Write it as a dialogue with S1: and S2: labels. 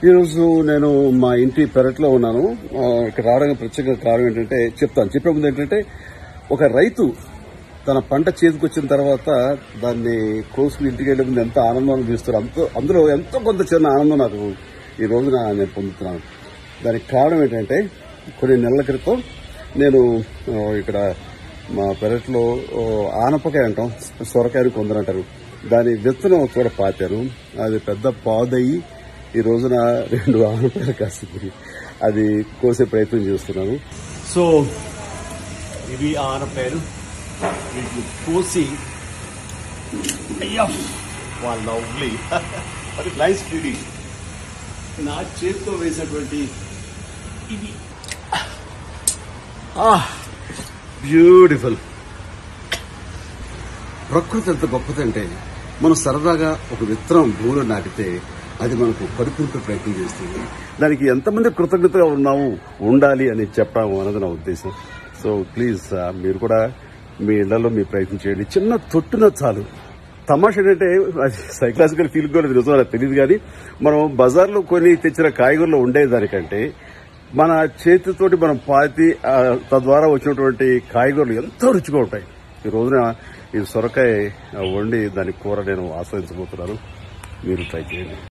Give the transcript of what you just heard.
S1: ఈరోజు నేను మా ఇంటి పెరట్లో ఉన్నాను ఆ, ఇక్కడ రావడానికి ప్రత్యేక కారణం ఏంటంటే చెప్తాను చెప్పే ముందు ఏంటంటే ఒక రైతు తన పంట చేతికి వచ్చిన తర్వాత దాన్ని కోసుకుని ఇంటికి వెళ్ళే ముందు ఎంత ఆనందం అనిపిస్తారు అంత అందులో ఎంతో కొంత చిన్న ఆనందం నాకు ఈ రోజున నేను పొందుతున్నాను దానికి కారణం ఏంటంటే కొన్ని నెలల క్రితం నేను ఆ, ఇక్కడ మా పెరట్లో ఆ, ఆనపకాయ అంటాం సొరకాయని కొందరంటారు దాని విత్తనం కూడా పాతాను అది పెద్ద పాదయ్యి ఈ రోజున రెండు ఆనపకాయలు కాసింది అది కోసే ప్రయత్నం చేస్తున్నాను
S2: సో ఇవి ఆనపేరు వీటిని కోసి అయ్యా వాళ్ళ లవ్లీ అది నైస్ ఫీడింగ్ నా చేతితో వేసినటువంటి ఇవి
S1: బ్యూటిఫుల్ ప్రకృతి ఎంత గొప్పదంటే మనం సరదాగా ఒక విత్తనం భూమిలో నాటితే అది మనకు పరిపూర్ణ ప్రయత్నం చేస్తుంది దానికి ఎంతమంది కృతజ్ఞతగా ఉన్నాము ఉండాలి అని చెప్పడం అన్నది నా ఉద్దేశం సో ప్లీజ్ మీరు కూడా మీ ఇళ్లలో మీ ప్రయత్నం చేయండి చిన్న తొట్టున చాలు తమాష ఏంటంటే సైకలాజికల్ ఫీల్ కూడా నిజం నాకు తెలియదు కానీ మనం బజార్లో కొని తెచ్చిన కాయగూరలో ఉండేదానికంటే మన చేతితోటి మనం పాతి ఆ, తద్వారా వచ్చినటువంటి కాయగూరలు ఎంతో రుచిగా ఉంటాయి ఈ రోజున ఈ సొరకాయ ఆ, వండి దాని కూర నేను ఆస్వాదించబోతున్నాను మీరు ట్రై చేయండి